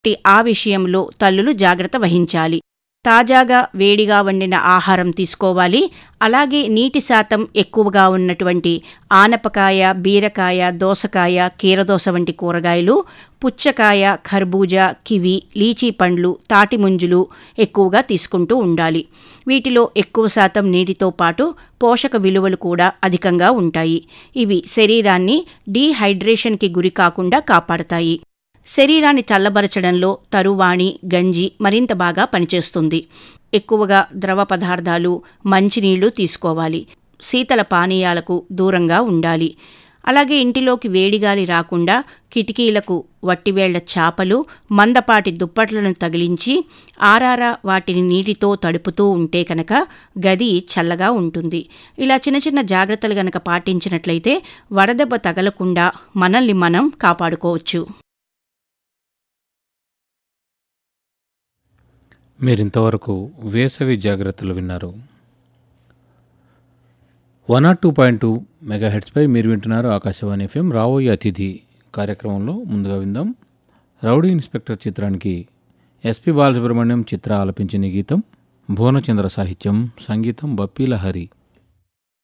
కాబట్టి ఆ విషయంలో తల్లులు జాగ్రత్త వహించాలి తాజాగా వేడిగా వండిన ఆహారం తీసుకోవాలి అలాగే నీటి శాతం ఎక్కువగా ఉన్నటువంటి ఆనపకాయ బీరకాయ దోసకాయ కీరదోస వంటి కూరగాయలు పుచ్చకాయ ఖర్బూజా కివి లీచీ పండ్లు తాటి ముంజులు ఎక్కువగా తీసుకుంటూ ఉండాలి వీటిలో ఎక్కువ శాతం నీటితో పాటు పోషక విలువలు కూడా అధికంగా ఉంటాయి ఇవి శరీరాన్ని డీహైడ్రేషన్కి గురి కాకుండా కాపాడతాయి శరీరాన్ని చల్లబరచడంలో తరువాణి గంజి మరింత బాగా పనిచేస్తుంది ఎక్కువగా ద్రవ పదార్థాలు మంచినీళ్లు తీసుకోవాలి శీతల పానీయాలకు దూరంగా ఉండాలి అలాగే ఇంటిలోకి వేడిగాలి రాకుండా కిటికీలకు వట్టివేళ్ల చాపలు మందపాటి దుప్పట్లను తగిలించి ఆరారా వాటిని నీటితో తడుపుతూ ఉంటే కనుక గది చల్లగా ఉంటుంది ఇలా చిన్న చిన్న జాగ్రత్తలు గనక పాటించినట్లయితే వడదెబ్బ తగలకుండా మనల్ని మనం కాపాడుకోవచ్చు మీరింతవరకు వేసవి జాగ్రత్తలు విన్నారు one nought two point two mega హెడ్స్పై మీరు వింటున్నారు ఆకాశవాణి ఎఫ్ఎం రాబోయే అతిథి కార్యక్రమంలో ముందుగా విందాం రౌడీ ఇన్స్పెక్టర్ చిత్రానికి ఎస్పి బాలసుబ్రహ్మణ్యం చిత్ర ఆలపించిన ఈ గీతం భువనచంద్ర సాహిత్యం సంగీతం బప్పీల హరి